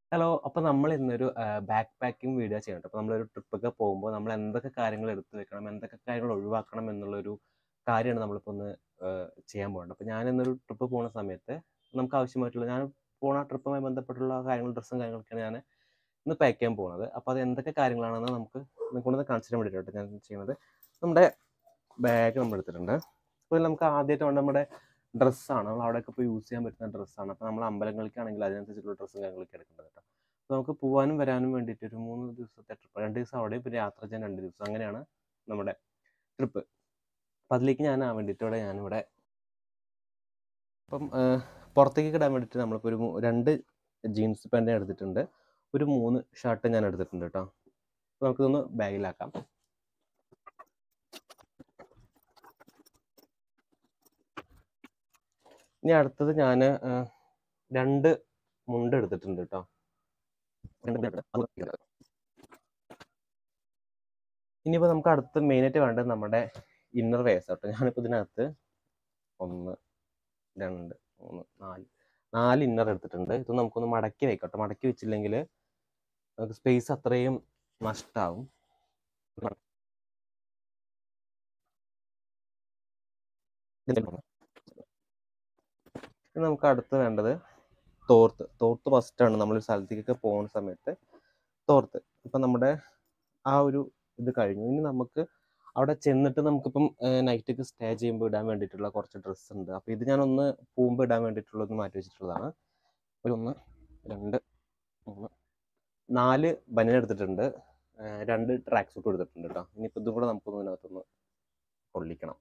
Hello അപ്പോൾ നമ്മൾ ഇന്നൊരു ബാക്ക് പാക്കിംഗ് വീഡിയോ ചെയ്യണം അപ്പോൾ നമ്മളൊരു ട്രിപ്പൊക്കെ പോകുമ്പോൾ നമ്മൾ എന്തൊക്കെ കാര്യങ്ങൾ എടുത്തു വെക്കണം എന്തൊക്കെ കാര്യങ്ങൾ ഒഴിവാക്കണം എന്നുള്ളൊരു കാര്യമാണ് നമ്മളിപ്പോൾ ഒന്ന് ഏഹ്, ചെയ്യാൻ പോകുന്നത് അപ്പോൾ ഞാൻ ഇന്നൊരു ട്രിപ്പ് പോകുന്ന സമയത്ത് നമുക്ക് ആവശ്യമായിട്ടുള്ള ഞാൻ പോണ ട്രിപ്പുമായി ബന്ധപ്പെട്ടുള്ള കാര്യങ്ങൾ ഡ്രസ്സും കാര്യങ്ങളൊക്കെയാണ് ഞാൻ ഇന്ന് പാക്ക് ചെയ്യാൻ പോകുന്നത് അപ്പോൾ അത് എന്തൊക്കെ കാര്യങ്ങളാണെന്ന് നമുക്ക് നിങ്ങൾക്കൊന്ന് കാണിച്ചു തരാൻ വേണ്ടിയിട്ടാണ് ഞാൻ ചെയ്യുന്നത് നമ്മുടെ ബാഗ് നമ്മൾ എടുത്തിട്ടുണ്ട് അപ്പോൾ നമുക്ക് ആദ്യമായിട്ട് വേണ്ട നമ്മുടെ ഡ്രസ്സാണ് നമ്മൾ അവിടെയൊക്കെ പോയി യൂസ് ചെയ്യാൻ പറ്റുന്ന ഡ്രസ്സാണ് അപ്പോൾ നമ്മൾ അമ്പലങ്ങളിലേക്കാണെങ്കിൽ അതിനനുസരിച്ചുള്ള ഡ്രസ്സും കാര്യങ്ങളൊക്കെ എടുക്കേണ്ടത് കേട്ടോ അപ്പോൾ നമുക്ക് പോകാനും വരാനും വേണ്ടിയിട്ട് ഒരു മൂന്ന് ദിവസത്തെ ട്രിപ്പ് രണ്ട് ദിവസം അവിടെ പിന്നെ യാത്ര ചെയ്യാൻ രണ്ട് ദിവസം അങ്ങനെയാണ് നമ്മുടെ ട്രിപ്പ് അപ്പം അതിലേക്ക് ഞാൻ ആ വേണ്ടിയിട്ട് ഇവിടെ ഞാനിവിടെ അപ്പം ഏഹ്, പുറത്തേക്ക് ഇടാൻ വേണ്ടിയിട്ട് നമ്മളിപ്പോൾ ഒരു മൂ- രണ്ട് ജീൻസ് പാൻറ് എടുത്തിട്ടുണ്ട് ഒരു മൂന്ന് ഷർട്ട് ഞാൻ എടുത്തിട്ടുണ്ട് കേട്ടോ അപ്പോൾ നമുക്കിതൊന്ന് ബാഗിലാക്കാം ഇനി അടുത്തത് ഞാൻ രണ്ട് മുണ്ട് എടുത്തിട്ടുണ്ട് കേട്ടോ രണ്ട് മുണ്ട് എടുത്തിട്ടുണ്ട്. അത് ഇടാം. ഇനിയിപ്പോൾ നമുക്ക് അടുത്ത് മെയിനായിട്ട് വേണ്ടത് നമ്മുടെ ഇന്നർ വേസ് കേട്ടോ ഞാനിപ്പോൾ ഇതിനകത്ത് ഒന്ന് രണ്ട് മൂന്ന് നാല് നാല് ഇന്നർ എടുത്തിട്ടുണ്ട് ഇത് നമുക്കൊന്ന് മടക്കി വെക്കട്ടെ മടക്കി വെച്ചില്ലെങ്കിൽ നമുക്ക് സ്പേസ് അത്രയും നഷ്ടമാവും ഇനി നമുക്ക് അടുത്ത് വേണ്ടത് തോർത്ത് തോർത്ത് മസ്റ്റാണ് നമ്മൾ ഒരു സ്ഥലത്തേക്കൊക്കെ പോകുന്ന സമയത്ത് തോർത്ത് ഇപ്പം നമ്മുടെ ആ ഒരു ഇത് കഴിഞ്ഞു ഇനി നമുക്ക് അവിടെ ചെന്നിട്ട് നമുക്കിപ്പം നൈറ്റൊക്കെ സ്റ്റേ ചെയ്യുമ്പോൾ ഇടാൻ വേണ്ടിയിട്ടുള്ള കുറച്ച് ഡ്രസ്സ് ഉണ്ട് അപ്പോൾ ഇത് ഞാനൊന്ന് പോകുമ്പോൾ ഇടാൻ വേണ്ടിയിട്ടുള്ളത് മാറ്റി വെച്ചിട്ടുള്ളതാണ് ഒരു ഒന്ന് രണ്ട് മൂന്ന് നാല് ബനിയൻ എടുത്തിട്ടുണ്ട് ഏഹ് രണ്ട് ട്രാക്ക് സൂട്ട് എടുത്തിട്ടുണ്ട് കേട്ടോ ഇനിയിപ്പോൾ ഇതും കൂടെ നമുക്കൊന്ന് ഇതിനകത്തൊന്ന് കൊള്ളിക്കണം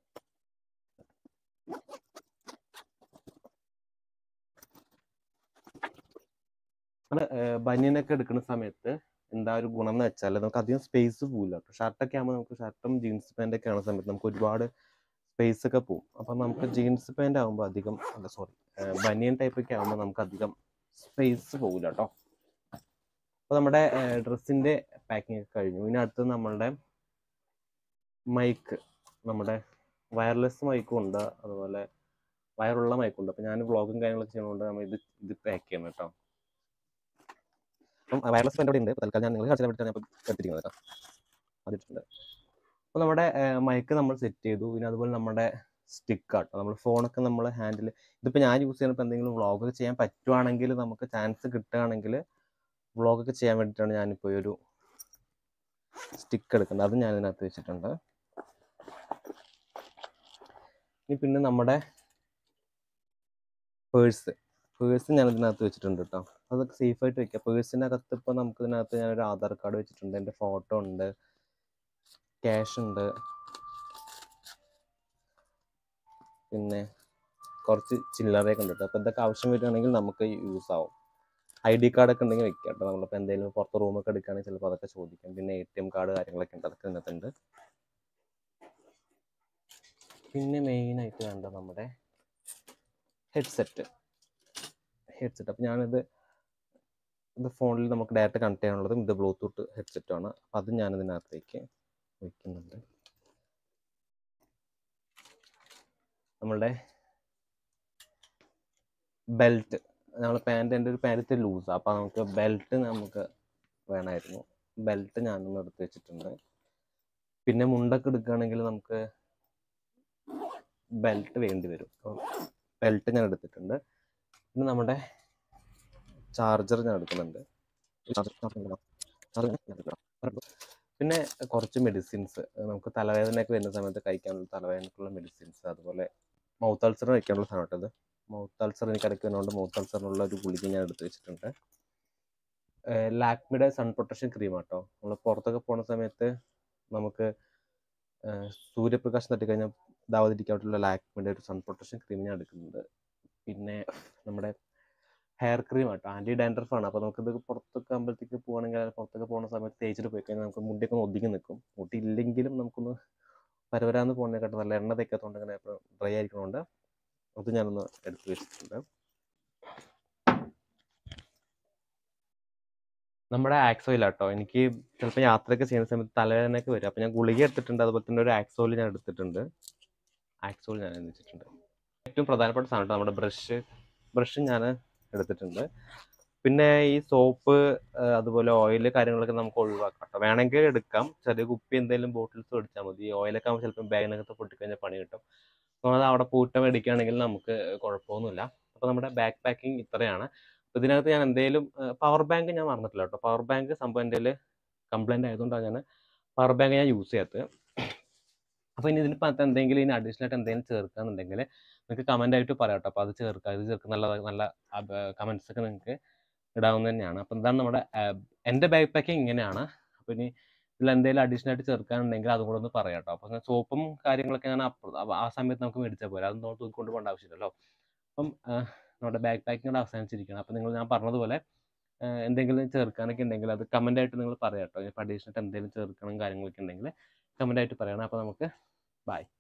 നമ്മൾ ബനിയനൊക്കെ എടുക്കുന്ന സമയത്ത് എന്താ ഒരു ഗുണം എന്ന് വെച്ചാൽ നമുക്ക് അധികം സ്പേസ് പോകില്ല കേട്ടോ ഷർട്ടൊക്കെ ആകുമ്പോൾ നമുക്ക് ഷർട്ടും ജീൻസ് പാൻറ്റൊക്കെ ആവുന്ന സമയത്ത് നമുക്ക് ഒരുപാട് സ്പേസ് ഒക്കെ പോകും അപ്പം നമുക്ക് ജീൻസ് പാൻറ് ആകുമ്പോൾ അധികം അല്ല സോറി ബനിയൻ ടൈപ്പ് ഒക്കെ ആകുമ്പോൾ നമുക്ക് അധികം സ്പേസ് പോകില്ല കേട്ടോ അപ്പോൾ നമ്മുടെ ഡ്രസ്സിൻ്റെ പാക്കിംഗ് ഒക്കെ കഴിഞ്ഞു ഇനി അടുത്തത് നമ്മളുടെ മൈക്ക് നമ്മുടെ വയർലെസ് മൈക്കും ഉണ്ട് അതുപോലെ വയറുള്ള മൈക്കും ഉണ്ട് അപ്പോൾ ഞാൻ വ്ളോഗും കാര്യങ്ങളൊക്കെ ചെയ്യുന്നതുകൊണ്ട് നമ്മൾ ഇത് ഇത് പാക്ക് ചെയ്യണം കേട്ടോ അപ്പം വയർലെസ് എൻ്റെ അവിടെ ഉണ്ട് അപ്പോൾ തൽക്കാലം ഞാൻ നിങ്ങൾ കാണിച്ചാൽ വേണ്ടിയിട്ടാണ് ഞാൻ ഇപ്പോൾ എടുത്തിരിക്കുന്നത് കേട്ടോ അതിട്ടുണ്ട് അപ്പോൾ നമ്മുടെ മൈക്ക് നമ്മൾ സെറ്റ് ചെയ്തു പിന്നെ അതുപോലെ നമ്മുടെ സ്റ്റിക്ക് ആട്ടോ നമ്മൾ ഫോണൊക്കെ നമ്മൾ ഹാൻഡിൽ ഇതിപ്പോൾ ഞാൻ യൂസ് ചെയ്യുന്നപ്പോൾ എന്തെങ്കിലും വ്ളോഗൊക്കെ ചെയ്യാൻ പറ്റുവാണെങ്കിൽ നമുക്ക് ചാൻസ് കിട്ടുകയാണെങ്കിൽ വ്ളോഗൊക്കെ ചെയ്യാൻ വേണ്ടിയിട്ടാണ് ഞാനിപ്പോൾ ഈ ഒരു സ്റ്റിക്ക് എടുക്കുന്നത് അത് ഞാൻ ഇതിനകത്ത് വെച്ചിട്ടുണ്ട് ഇനി പിന്നെ നമ്മുടെ പേഴ്സ് പേഴ്സ് ഞാൻ ഇതിനകത്ത് വെച്ചിട്ടുണ്ട് കേട്ടോ അതൊക്കെ സേഫ് ആയിട്ട് വെക്കുക പേഴ്സിൻ്റെ അകത്ത് ഇപ്പോൾ നമുക്ക് ഇതിനകത്ത് ഞാനൊരു ആധാർ കാർഡ് വെച്ചിട്ടുണ്ട് എൻ്റെ ഫോട്ടോ ഉണ്ട് ക്യാഷ് ഉണ്ട് പിന്നെ കുറച്ച് ചില്ലറയൊക്കെ ഉണ്ട് കേട്ടോ അപ്പോൾ ഇതൊക്കെ ആവശ്യം വരികയാണെങ്കിൽ നമുക്ക് യൂസ് ആവും ഐ ഡി കാർഡൊക്കെ ഉണ്ടെങ്കിൽ വെക്കാം കേട്ടോ നമ്മളിപ്പോൾ എന്തെങ്കിലും പുറത്ത് റൂമൊക്കെ എടുക്കുകയാണെങ്കിൽ ചിലപ്പോൾ അതൊക്കെ ചോദിക്കാം പിന്നെ എ ടി എം കാർഡ് കാര്യങ്ങളൊക്കെ ഉണ്ട് അതൊക്കെ ഇതിനകത്തുണ്ട് പിന്നെ മെയിനായിട്ട് വേണ്ടത് നമ്മുടെ ഹെഡ്സെറ്റ് ഹെഡ്സെറ്റ് അപ്പോൾ ഞാനിത് ഇത് ഫോണിൽ നമുക്ക് ഡയറക്റ്റ് കണക്ട് ചെയ്യാനുള്ളതും ഇത് ബ്ലൂടൂത്ത് ഹെഡ്സെറ്റുമാണ് അപ്പോൾ അത് ഞാൻ ഇതിനകത്തേക്ക് വയ്ക്കുന്നുണ്ട് നമ്മളുടെ ബെൽറ്റ് നമ്മൾ പാൻറ് എൻ്റെ ഒരു പാൻറ്റ് ലൂസാണ് അപ്പോൾ നമുക്ക് ബെൽറ്റ് നമുക്ക് വേണമായിരുന്നു ബെൽറ്റ് ഞാനൊന്ന് എടുത്ത് വെച്ചിട്ടുണ്ട് പിന്നെ മുണ്ടൊക്കെ എടുക്കുകയാണെങ്കിൽ നമുക്ക് ബെൽറ്റ് വേണ്ടി വരും അപ്പോൾ ബെൽറ്റ് ഞാൻ എടുത്തിട്ടുണ്ട് പിന്നെ നമ്മുടെ ചാർജർ ഞാൻ എടുക്കുന്നുണ്ട് ചാർജർ പിന്നെ കുറച്ച് മെഡിസിൻസ് നമുക്ക് തലവേദനയൊക്കെ വരുന്ന സമയത്ത് കഴിക്കാനുള്ള തലവേദനക്കുള്ള മെഡിസിൻസ് അതുപോലെ മൗത്ത് അൾസർ കഴിക്കാനുള്ള സാധനം കേട്ടത് മൗത്ത് അൾസർ എനിക്ക് ഇടയ്ക്ക് വരുന്നതുകൊണ്ട് മൗത്ത് അൾസറിനുള്ള ഒരു ഗുളിക ഞാൻ എടുത്ത് വെച്ചിട്ടുണ്ട് ലാക്മിയുടെ സൺ പ്രൊട്ടക്ഷൻ ക്രീം ആട്ടോ നമ്മൾ പുറത്തൊക്കെ പോകുന്ന സമയത്ത് നമുക്ക് ഏഹ് സൂര്യപ്രകാശം തട്ടിക്കഴിഞ്ഞാൽ ഇതാവാതിരിക്കാനുള്ള ലാക്മിയുടെ ഒരു സൺ പ്രൊട്ടക്ഷൻ ക്രീം ഞാൻ എടുക്കുന്നുണ്ട് പിന്നെ നമ്മുടെ ഹെയർ ക്രീം ആട്ടോ ആൻറ്റി ഡാൻഡ്രഫ് ആണ് അപ്പോൾ നമുക്കിത് പുറത്തൊക്കെ അമ്പലത്തേക്ക് പോകുകയാണെങ്കിൽ അല്ലെങ്കിൽ പുറത്തൊക്കെ പോകുന്ന സമയത്ത് തേച്ചിട്ട് പോയി കഴിഞ്ഞാൽ നമുക്ക് മുടിയൊക്കെ ഒന്ന് ഒതുങ്ങി നിൽക്കും മുടി ഇല്ലെങ്കിലും നമുക്കൊന്ന് പരവരാന്ന് പോകുന്നതിനെക്കാട്ടും നല്ല എണ്ണ തേക്കാത്തതുകൊണ്ട് അങ്ങനെ എപ്പോഴും ഡ്രൈ ആയിരിക്കണോണ്ട് അത് ഞാനൊന്ന് എടുത്ത് വെച്ചിട്ടുണ്ട് നമ്മുടെ ആക്സോയിൽ ആട്ടോ എനിക്ക് ചിലപ്പോൾ യാത്രയൊക്കെ ചെയ്യുന്ന സമയത്ത് തലവേദനയൊക്കെ വരും അപ്പോൾ ഞാൻ ഗുളിക എടുത്തിട്ടുണ്ട് അതുപോലെ തന്നെ ഒരു ആക്സോയിൽ ഞാൻ എടുത്തിട്ടുണ്ട് ആക്സോൾ ഞാൻ വെച്ചിട്ടുണ്ട് ഏറ്റവും പ്രധാനപ്പെട്ട സാധനം ട്ടോ നമ്മുടെ ബ്രഷ് ബ്രഷ് ഞാൻ എടുത്തിട്ടുണ്ട് പിന്നെ ഈ സോപ്പ് അതുപോലെ ഓയിൽ കാര്യങ്ങളൊക്കെ നമുക്ക് ഒഴിവാക്കാം കേട്ടോ വേണമെങ്കിൽ എടുക്കാം ചെറിയ കുപ്പി എന്തെങ്കിലും ബോട്ടിൽസ് മേടിച്ചാൽ മതി ഈ ഓയിലൊക്കെ ആകുമ്പോൾ ചിലപ്പോൾ ബാഗിനകത്ത് പൊട്ടിക്കഴിഞ്ഞാൽ പണി കിട്ടും അപ്പോൾ അത് അവിടെ പോയിട്ട് മേടിക്കുകയാണെങ്കിൽ നമുക്ക് കുഴപ്പമൊന്നുമില്ല അപ്പോൾ നമ്മുടെ ബാക്ക് പാക്കിംഗ് ഇത്രയാണ് അപ്പോൾ ഇതിനകത്ത് ഞാൻ എന്തെങ്കിലും പവർ ബാങ്ക് ഞാൻ മറന്നിട്ടില്ല കേട്ടോ പവർ ബാങ്ക് സംഭവം എൻ്റെ കയ്യിൽ കംപ്ലൈൻറ്റ് ആയതുകൊണ്ടാണ് ഞാൻ പവർ ബാങ്ക് ഞാൻ യൂസ് ചെയ്യാത്തത് അപ്പോൾ ഇനി ഇതിനകത്ത് എന്തെങ്കിലും ഇനി അഡീഷണൽ ആയിട്ട് എന്തെങ്കിലും ചേർക്കാന്നുണ്ടെങ്കിൽ നിങ്ങൾക്ക് കമൻ്റ് ആയിട്ട് പറയാം കേട്ടോ അപ്പോൾ അത് ചേർക്കുക ഇത് ചേർക്കുക നല്ല നല്ല കമൻസ് ഒക്കെ നിങ്ങൾക്ക് ഇടാവുന്ന തന്നെയാണ് അപ്പം എന്താണ് നമ്മുടെ എൻ്റെ ബാക്ക് പാക്കിംഗ് ഇങ്ങനെയാണ് അപ്പോൾ ഇനി ഇതിൽ എന്തെങ്കിലും അഡീഷണൽ ആയിട്ട് ചേർക്കാനുണ്ടെങ്കിൽ അതും കൂടെ ഒന്ന് പറയാം കേട്ടോ അപ്പോൾ സോപ്പും കാര്യങ്ങളൊക്കെ ഞാൻ അപ്പുറം ആ സമയത്ത് നമുക്ക് മേടിച്ചാൽ പോരാ അത് നമ്മൾ തൂക്കിക്കൊണ്ട് പോകേണ്ട ആവശ്യമില്ലല്ലോ അപ്പം നമ്മുടെ ബാക്ക് പാക്കിംഗ് അവസാനിച്ചിരിക്കണം അപ്പോൾ നിങ്ങൾ ഞാൻ പറഞ്ഞതുപോലെ എന്തെങ്കിലും ചേർക്കാനൊക്കെ ഉണ്ടെങ്കിൽ അത് കമൻ്റ് ആയിട്ട് നിങ്ങൾ പറയാം കേട്ടോ ഇപ്പോൾ അഡീഷണൽ ആയിട്ട് എന്തെങ്കിലും ചേർക്കണം കാര്യങ്ങളൊക്കെ ഉണ്ടെങ്കിൽ കമൻ്റ് ആയിട്ട് പറയണം അപ്പോൾ നമുക്ക് ബൈ